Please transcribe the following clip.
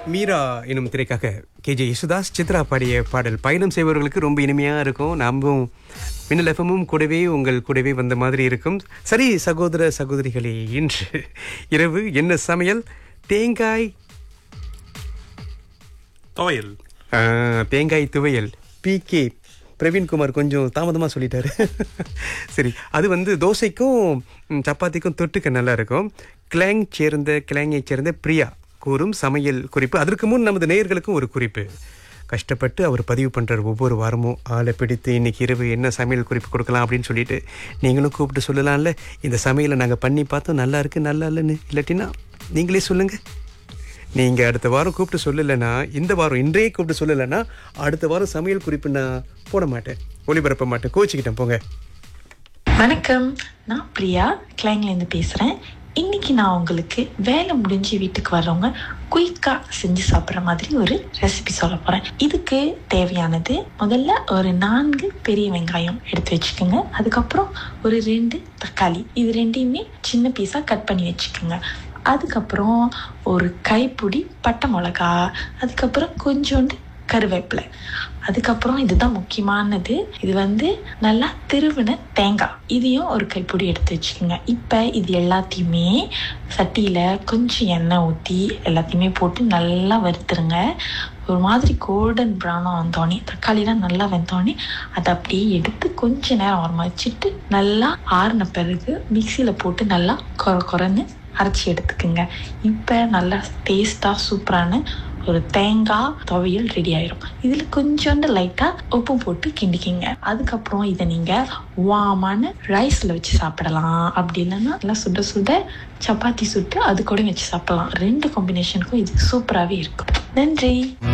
மீரா எனும் திரைக்காக K J Yesudas Chithra பாடிய பாடல் பயணம் செய்பவர்களுக்கு ரொம்ப இனிமையா இருக்கும் நாமும் மின்னல் எஃப்எம்மும் கூடவே உங்கள் கூடவே வந்த மாதிரி இருக்கும் சரி சகோதர சகோதரிகளே இன்று இரவு என்ன சமையல் தேங்காய் துவையல் ஆ, தேங்காய் துவையல் பி கே பிரவீன்குமார் கொஞ்சம் தாமதமாக சொல்லிட்டாரு சரி அது வந்து தோசைக்கும் ம், சப்பாத்திக்கும் தொட்டுக்க நல்லா இருக்கும் கிளாங் சேர்ந்த கிளாங்கை சேர்ந்த பிரியா கூறும் சமையல் குறிப்பு அதற்கு முன் நமது நேயர்களுக்கும் ஒரு குறிப்பு கஷ்டப்பட்டு அவர் பதிவு பண்ணுறார் ஒவ்வொரு வாரமும் ஆளை பிடித்து இன்னைக்கு இரவு என்ன சமையல் குறிப்பு கொடுக்கலாம் அப்படின்னு சொல்லிட்டு நீங்களும் கூப்பிட்டு சொல்லலாம்ல இந்த சமையலை நாங்கள் பண்ணி பார்த்தோம் நல்லா இருக்கு நல்லா இல்லைன்னு இல்லாட்டினா நீங்களே சொல்லுங்கள் நீங்கள் அடுத்த வாரம் கூப்பிட்டு சொல்லலைன்னா இந்த வாரம் இன்றையே கூப்பிட்டு சொல்லலைன்னா அடுத்த வாரம் சமையல் குறிப்பு நான் போட மாட்டேன் ஒளிபரப்ப மாட்டேன் கோச்சிக்கிட்டேன் போங்க வணக்கம் நான் பிரியா கிளைங்லேருந்து பேசுகிறேன் இன்னைக்கு நான் உங்களுக்கு வேலை முடிஞ்சு வீட்டுக்கு வர்றவங்க குயிக்காக செஞ்சு சாப்பிட்ற மாதிரி ஒரு ரெசிபி சொல்ல போகிறேன் இதுக்கு தேவையானது முதல்ல ஒரு நான்கு பெரிய வெங்காயம் எடுத்து வச்சுக்கோங்க அதுக்கப்புறம் ஒரு ரெண்டு தக்காளி இது ரெண்டையுமே சின்ன பீஸாக கட் பண்ணி வச்சுக்கோங்க அதுக்கப்புறம் ஒரு கைப்பிடி பட்டை மிளகா அதுக்கப்புறம் கொஞ்சோண்டு கருவேப்பிலை அதுக்கப்புறம் இதுதான் முக்கியமானது இது வந்து நல்லா திருவின தேங்காய் இதையும் ஒரு கைப்பிடி எடுத்து வச்சுக்கோங்க இப்போ இது எல்லாத்தையுமே சட்டியில் கொஞ்சம் எண்ணெய் ஊற்றி எல்லாத்தையுமே போட்டு நல்லா வறுத்துருங்க ஒரு மாதிரி கோல்டன் ப்ரௌனாக வந்தோடனே தக்காளிலாம் நல்லா வெந்தோடனே அதை அப்படியே எடுத்து கொஞ்ச நேரம் ஓரமாக வச்சுட்டு நல்லா ஆறின பிறகு மிக்சியில் போட்டு நல்லா கொர கொரன்னு அரைச்சி எடுத்துக்குங்க இப்போ நல்லா டேஸ்ட்டாக சூப்பரான ஒரு தேங்காய் துவையல் ரெடி ஆயிரும் இதில் கொஞ்சோண்டு லைட்டாக உப்பு போட்டு கிண்டிக்கிங்க அதுக்கப்புறம் இதை நீங்கள் வாமான ரைஸில் வச்சு சாப்பிடலாம் அப்படி இல்லைன்னா நல்லா சுட சுட சப்பாத்தி சுட்டு அது கூட வச்சு சாப்பிடலாம் ரெண்டு காம்பினேஷனுக்கும் இது சூப்பராகவே இருக்கும் நன்றி